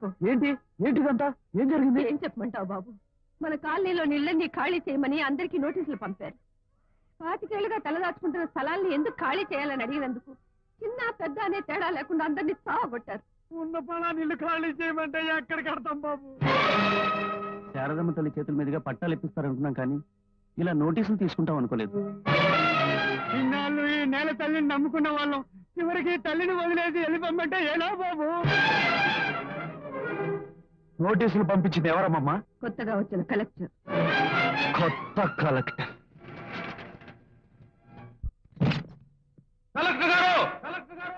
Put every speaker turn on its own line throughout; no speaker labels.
చెప్పు
ఏంటి ఏంటిదంతా ఏం జరిగింది
ఏం చెప్పమంటావు బాబు మన కాలనీలో నీళ్ళని ఖాళీ చేయమని అందరికీ నోటీసులు పంపారు పాతికేళ్లుగా తలదాచుకుంటున్న స్థలాల్ని ఎందుకు ఖాళీ చేయాలని అడిగినందుకు చిన్న పెద్ద అనే తేడా లేకుండా అందరినీ సాగొట్టారు
ఉన్న పొలాన్ని ఇల్లు ఖాళీ చేయమంటే ఎక్కడ కడతాం బాబు శారదమ్మ తల్లి చేతుల మీదుగా పట్టాలు ఇప్పిస్తారనుకున్నాం కానీ ఇలా నోటీసులు తీసుకుంటాం అనుకోలేదు ఇన్నాళ్ళు ఈ నేల తల్లిని నమ్ముకున్న వాళ్ళం చివరికి తల్లిని వదిలేసి వెళ్ళిపోమంటే ఎలా బాబు నోటీసులు పంపించింది ఎవరమ్మమ్మా
కొత్తగా వచ్చిన కలెక్టర్
కొత్త కలెక్టర్ కలెక్టర్ గారు కలెక్టర్ గారు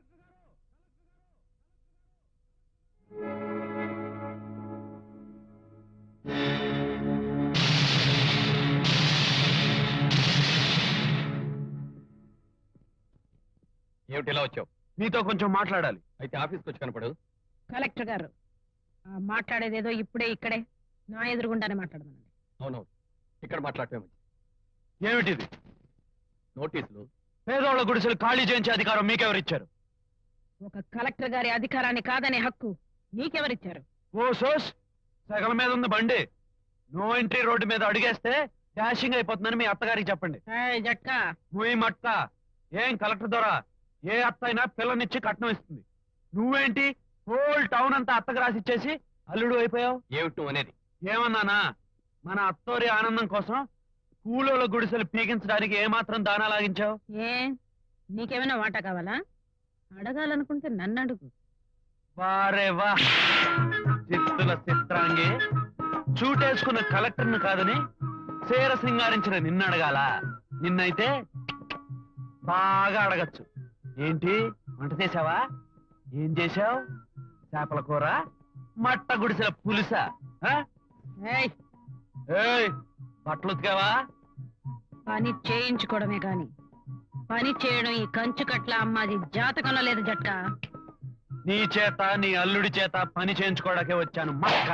ఏమిటి ఇలా వచ్చావు
మీతో కొంచెం మాట్లాడాలి
అయితే ఆఫీస్కి వచ్చి కనపడు
కలెక్టర్ గారు ఆ, మాట్లాడేదేదో ఇప్పుడే ఇక్కడే నా ఎదురుగుండానే మాట్లాడమనండి
అవునవును ఇక్కడ మాట్లాడటమే మంచిది
ఏమిటిది
నోటీసులు
పేదోళ్ళ గుడిసెలు ఖాళీ చేయించే అధికారం మీకెవరిచ్చారు
ఒక కలెక్టర్ గారి అధికారాన్ని కాదనే హక్కు నీకెవరిచ్చారు
ఓ సోస్ సగల మీద ఉంది బండి నో ఎంట్రీ రోడ్డు మీద అడిగేస్తే డాషింగ్ అయిపోతుందని మీ అత్తగారికి చెప్పండి
ఏయ్, జట్కా
ముయ్ మట్ట ఏం కలెక్టర్ ద్వారా ఏ అత్త అయినా పిల్లనిచ్చి కట్నం ఇస్తుంది నువ్వేంటి హోల్ టౌన్ అంతా అత్తకు రాసిచ్చేసి అల్లుడు అయిపోయావు
ఏమిటి నువ్వు అనేది
ఏమన్నానా మన అత్తోరి ఆనందం కోసం కూలోల గుడిసెలు పీకించడానికి ఏమాత్రం దానా లాగించావు
ఏ నీకేమైనా వాటా కావాలా అడగాలనుకుంటే నన్ను అడుగు
వారే వా చిత్తుల చిత్రాంగి చూటేసుకున్న కలెక్టర్ను కాదని చీర సింగారించిన నిన్ను అడగాల నిన్నైతే బాగా అడగచ్చు ఏంటి వంట చేసావా ఏం చేశావు చేపల కూర మట్ట గుడిసెల పులుసా ఆ?
ఏయ్
ఏయ్ బట్టలు ఉతికావా
పని చేయించుకోవడమే కాని పని చేయడం ఈ కంచు కట్ల అమ్మాది జాతకంలో లేదు జట్కా
నీ చేత నీ అల్లుడి చేత పని చేయించుకోవడాకే వచ్చాను మక్క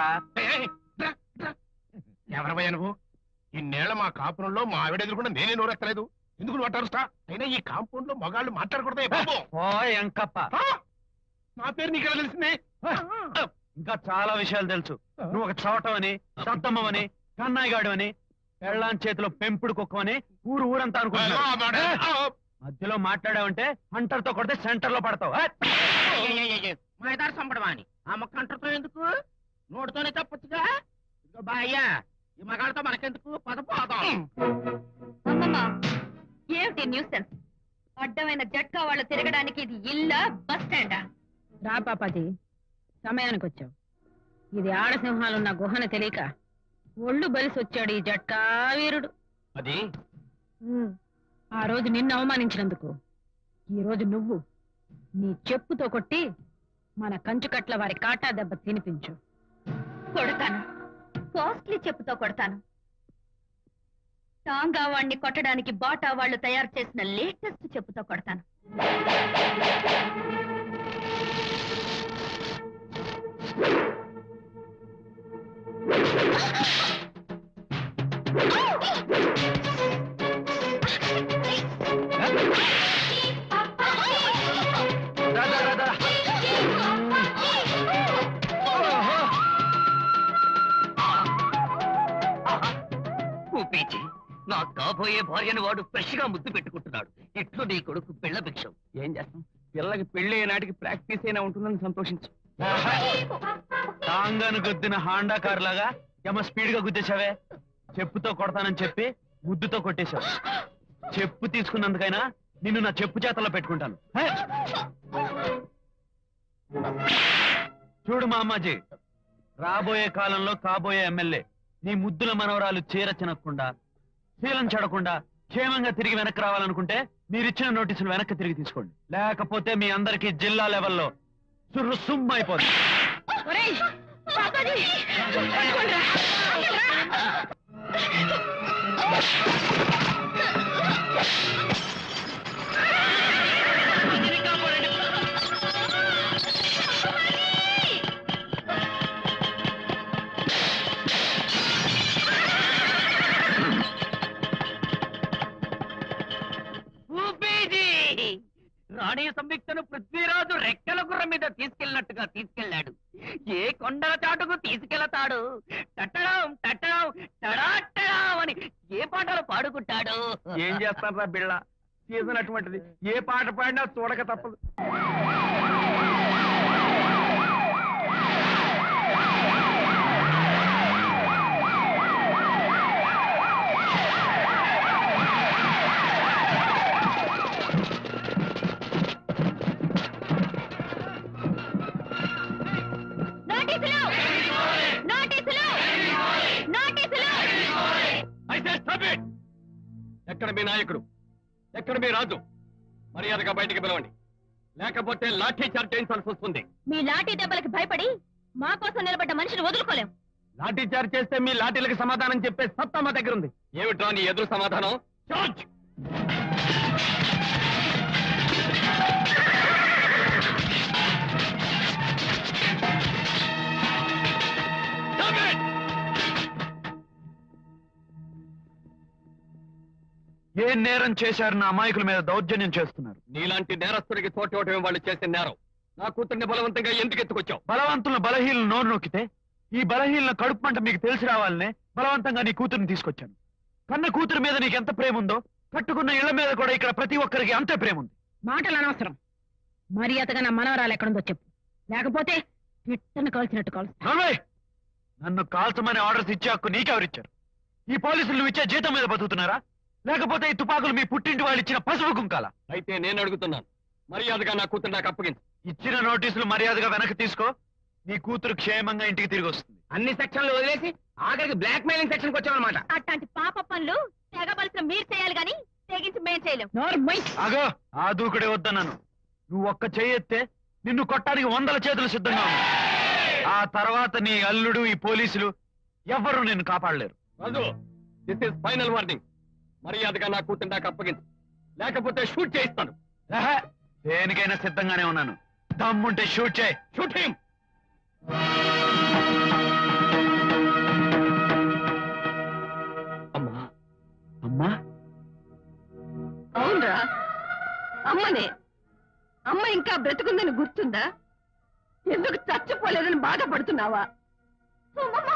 ఎవరవయ్యా నువ్వు ఇన్నేళ్ల మా కాపురంలో మా ఆవిడ ఎదురుకుండా నేనే నోరెత్తలేదు ఎందుకు నువ్వు అటారుస్తా అయినా ఈ కాంపౌండ్ లో మగాళ్ళు మాట్లాడకూడదే బాబు
ఓ ఎంకప్ప
ఆ! నా పేరు నీకు ఎలా తెలిసింది
ఇంకా చాలా విషయాలు తెలుసు నువ్వు ఒక చోటమని సత్తమ్మవని కన్నాయిగాడు అని పెళ్ళాం చేతిలో పెంపుడు కుక్కమని ఊరు ఊరంతా
ఆ,
అనుకుంటున్నావు
మాట. ఆ,
మధ్యలో మాట్లాడావంటే హంటర్ తో కొడితే సెంటర్ లో పడతావు ఆ!
మా ఇదారు సంబడవాణి ఆ మొక్క అంటతో ఎందుకు నోటితోనే చెప్పొచ్చుగా ఇదిగో బాయ్యా ఈ మగాళ్ళతో మనకెందుకు పద పోదాం
అమ్మమ్మ ఏమిటి న్యూసెన్స్ అడ్డమైన జట్కా వాళ్ళు తిరగడానికి ఇది ఇల్లా బస్ స్టాండా
రా పాపాజీ సమయానికి వచ్చావు ఇది ఆడసింహాలున్న గుహను తెలియక ఒళ్ళు బలిసి వచ్చాడు ఈ జట్కా వీరుడు
అది
ఆ రోజు నిన్ను అవమానించినందుకు ఈ రోజు నువ్వు నీ చెప్పుతో కొట్టి మన కంచుకట్ల వారి కాటా దెబ్బ తినిపించు
కొడతాను కాస్ట్లీ చెప్పుతో కొడతాను టాంగా వాణ్ణి కొట్టడానికి బాటా వాళ్ళు తయారు చేసిన లేటెస్ట్ చెప్పుతో కొడతాను
రా, రా, రా, రా. ఓహో.
ఊపీచి నా కాబోయే భార్యని వాడు ఫ్రెష్ గా ముద్దు పెట్టుకుంటున్నాడు ఇట్లు నీ కొడుకు పిల్ల భిక్షం
ఏం చేస్తాం పిల్లకి పెళ్లి నాటికి ప్రాక్టీస్ అయినా ఉంటుందని సంతోషించు
టాంగాను గుద్దిన హాండా కార్ లాగా ఏమో స్పీడ్ గా గుద్దేశావే చెప్పుతో కొడతానని చెప్పి ముద్దుతో కొట్టేశావు చెప్పు తీసుకున్నందుకైనా నిన్ను నా చెప్పు చేతల్లో పెట్టుకుంటాను హే! చూడు మా అమ్మాజీ రాబోయే కాలంలో కాబోయే ఎమ్మెల్యే నీ ముద్దుల మనవరాలు చీర చినకుండా శీలం చెడకుండా క్షేమంగా తిరిగి వెనక్కి రావాలనుకుంటే మీరిచ్చిన నోటీసులు వెనక్కి తిరిగి తీసుకోండి లేకపోతే మీ అందరికీ జిల్లా లెవెల్లో సుర్రు సుమ్ అయిపోతుంది
ఒరేయ్, పాపాజీ, పట్టుకోండిరా.
ఊపీజీ రాణి సంయుక్తను పృథ్వీరాజు రెక్కల గుర్రం మీద తీసుకెళ్ళినట్టుగా తీసుకెళ్ళాడు ఏ తీసుకెళతాడు తట్టడం తట్టడం తడాట్టడం అని ఏ పాటలు పాడుకుంటాడు
ఏం చేస్తారా బిళ్ళ సీజన్ అటువంటిది ఏ పాట పాడినా చూడక తప్పదు
నోటీసులు నోటీసులు నోటీసులు
ఎక్కడ మీ నాయకుడు ఎక్కడ మీ రాజు మర్యాదగా బయటికి పిలవండి లేకపోతే లాఠీ చార్జ్ చేయించాల్సి వస్తుంది
మీ లాఠీ దెబ్బలకి భయపడి మా కోసం నిలబడ్డ మనిషిని వదులుకోలేం
లాఠీ చార్జ్ చేస్తే మీ లాఠీలకు సమాధానం చెప్పే సత్తా మా దగ్గర ఉంది ఏమిట్రా నీ ఎదురు సమాధానం చార్జ్ Stop it!
ఏ నేరం చేశారు నా అమాయకుల మీద దౌర్జన్యం చేస్తున్నారు
నీలాంటి నేరస్తుడికి చోటు ఇవ్వటమే వాళ్ళు చేసే నేరం నా కూతుర్ని బలవంతంగా ఎందుకు ఎత్తుకొచ్చావు
బలవంతులను బలహీనలు నోరు నొక్కితే ఈ బలహీనల కడుపు మంట మీకు తెలిసి రావాలనే బలవంతంగా నీ కూతురుని తీసుకొచ్చాను కన్న కూతురు మీద నీకు ఎంత ప్రేమ ఉందో కట్టుకున్న ఇళ్ల మీద కూడా ఇక్కడ ప్రతి ఒక్కరికి అంతే ప్రేమ ఉంది
మాటలు అనవసరం మర్యాదగా నా మనవరాలు ఎక్కడుందో చెప్పు లేకపోతే పిట్టను కాల్చినట్టు కాల్స్తా
నవ్వే! నన్ను కాల్చమని ఆర్డర్స్ ఇచ్చే హక్కు నీకెవరిచ్చారు ఈ పోలీసులు నువ్వు ఇచ్చే జీతం మీద బతుకుతున్నారా లేకపోతే ఈ తుపాకులు మీ పుట్టింటి వాళ్ళు ఇచ్చిన పసుపు కుంకాల
అయితే నేను అడుగుతున్నాను మర్యాదగా నా కూతురు నాకు అప్పగించు
ఇచ్చిన నోటీసులు మర్యాదగా వెనక్కి తీసుకో నీ కూతురు క్షేమంగా ఇంటికి తిరిగి వస్తుంది
అన్ని సెక్షన్లు వదిలేసి ఆఖరికి బ్లాక్ మెయిలింగ్ సెక్షన్ కి వచ్చామన్నమాట
అట్లాంటి పాప పనులు తెగబలసిన మీరు చేయాలి గాని తెగించి మేం చేయలేం
నోరు మొయ్.
ఆగో ఆ దూకుడే వద్దన్నాను నువ్వు ఒక్క చెయ్యెత్తే నిన్ను కొట్టడానికి వందల చేతులు సిద్ధంగా ఉన్నాయి ఆ తర్వాత నీ అల్లుడు ఈ పోలీసులు ఎవ్వరూ నిన్ను కాపాడలేరు
Raju this is final warning మర్యాదగా నా కూతురు నాకు అప్పగించు లేకపోతే షూట్ చేయిస్తాను
ఏహే, దేనికైనా సిద్ధంగానే ఉన్నాను దమ్ముంటే షూట్ చేయి
షూట్ హిమ్
అమ్మా అమ్మా
అవునరా అమ్మనే అమ్మ ఇంకా బ్రతుకుందని గుర్తుందా ఎందుకు చచ్చిపోలేదని బాధపడుతున్నావా అమ్మమ్మా!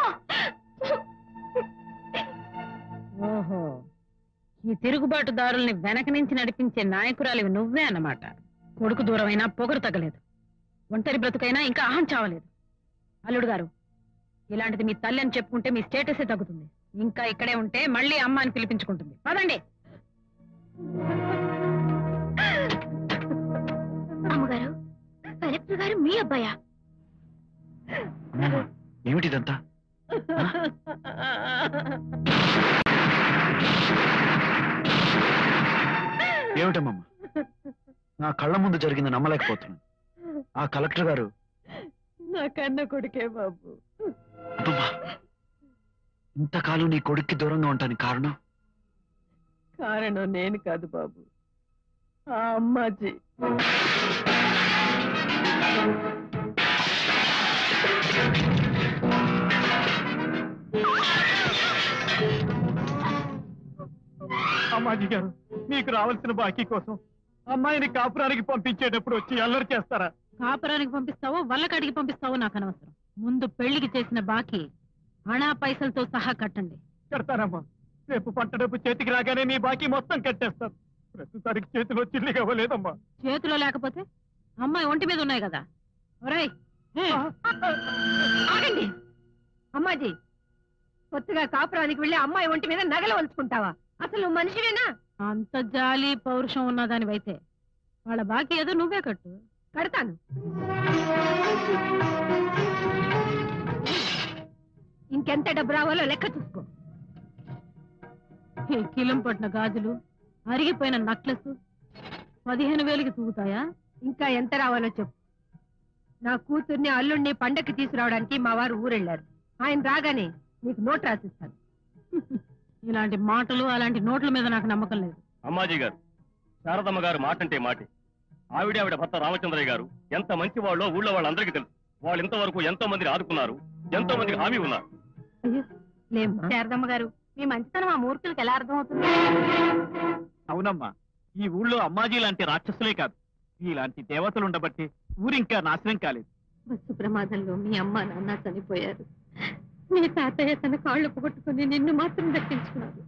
ఓహో ఈ తిరుగుబాటుదారుల్ని వెనక నుంచి నడిపించే నాయకురాలివి నువ్వే అన్నమాట కొడుకు దూరమైనా పొగరు తగ్గలేదు ఒంటరి బ్రతుకైనా ఇంకా అహం చావలేదు అల్లుడు గారు ఇలాంటిది మీ తల్లి అని చెప్పుకుంటే మీ స్టేటసే తగ్గుతుంది ఇంకా ఇక్కడే ఉంటే మళ్ళీ అమ్మ అని పిలిపించుకుంటుంది పదండి
అమ్మగారు కలెక్టర్ గారు మీ అబ్బాయా
అమ్మమ్మ, ఏమిటిదంతా ఏమిటమ్మమ్మ నా కళ్ళ ముందు జరిగింది నమ్మలేకపోతున్నాను ఆ కలెక్టర్ గారు
నా కన్న కొడుకే బాబు
అమ్మమ్మ ఇంతకాలం నీ కొడుక్కి దూరంగా ఉంటానికి కారణం
కారణం నేను కాదు బాబు ఆ అమ్మాజీ
అమ్మాజీ గారు మీకు రావాల్సిన బాకీ కోసం అమ్మాయిని కాపురానికి పంపించేటప్పుడు వచ్చి అల్లరి చేస్తారా
కాపురానికి పంపిస్తావో వల్లకాడికి పంపిస్తావో నాకు అనవసరం ముందు పెళ్లికి చేసిన బాకీ అణా పైసలతో సహా కట్టండి
కడతారమ్మా రేపు పంట డబ్బు చేతికి రాగానే మీ బాకీ మొత్తం కట్టేస్తాం ప్రస్తుతానికి చేతిలో చిల్లి ఇవ్వలేదమ్మా
చేతిలో లేకపోతే అమ్మాయి ఒంటి మీద ఉన్నాయి కదా ఒరేయ్
ఆగండి అమ్మాజీ కొత్తగా కాపురానికి వెళ్ళి అమ్మాయి ఒంటి మీద నగలు వంచుకుంటావా అసలు నువ్వు మనిషివేనా
అంత జాలి పౌరుషం ఉన్నదానివైతే వాళ్ళ బాకీ ఏదో నువ్వే కట్టు
కడతాను ఇంకెంత డబ్బు రావాలో లెక్క చూసుకో
ఈ కిలం పట్టిన గాజులు అరిగిపోయిన నక్లెస్ పదిహేను వేలకి తూగుతాయా
ఇంకా ఎంత రావాలో చెప్పు నా కూతుర్ని అల్లుణ్ణి పండక్కి తీసుకురావడానికి మా వారు ఊరెళ్ళారు ఆయన రాగానే నీకు నోట్ రాసిస్తాను
ఇలాంటి మాటలు అలాంటి నోట్ల మీద నాకు నమ్మకం లేదు
అమ్మాజీ గారు శారదమ్మ గారు మాటంటే మాటే ఆవిడ ఆవిడ భర్త రామచంద్రయ్య గారు ఎంత మంచి వాళ్ళో ఊళ్ళో వాళ్ళందరికీ తెలుసు వాళ్ళు ఇంతవరకు ఎంతో మందిని ఆదుకున్నారు ఎంతో మందికి హామీ ఉన్నారు
లేమ్మా
శారదమ్మ గారు మీ మంచితనం ఆ మూర్ఖులకు ఎలా అర్థం అవుతుంది
అవునమ్మా ఈ ఊళ్ళో అమ్మాజీ లాంటి రాక్షసులే కాదు ఇలాంటి దేవతలు ఉండబట్టి ఊరింకా నాశనం కాలేదు
బస్సు ప్రమాదంలో మీ అమ్మ నాన్న చనిపోయారు మీ తాతయ్య తన కాళ్ళు పొగొట్టుకుని నిన్ను మాత్రం దక్కించుకున్నాడు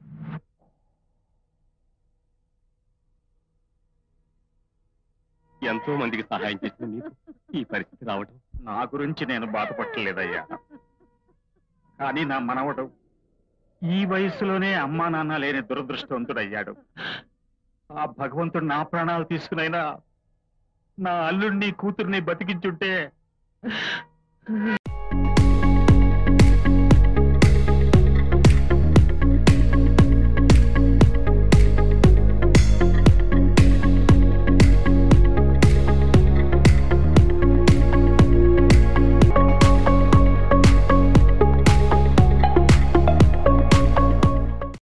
ఎంతో మందికి సహాయం చేసిన నీకు ఈ పరిస్థితి రావటం
నా గురించి నేను బాధపడలేదయ్యా కానీ నా మనవడు ఈ వయసులోనే అమ్మా నాన్న లేని దురదృష్టవంతుడయ్యాడు ఆ భగవంతుడు నా ప్రాణాలు తీసుకునైనా నా అల్లుడిని కూతుర్ని బతికించుంటే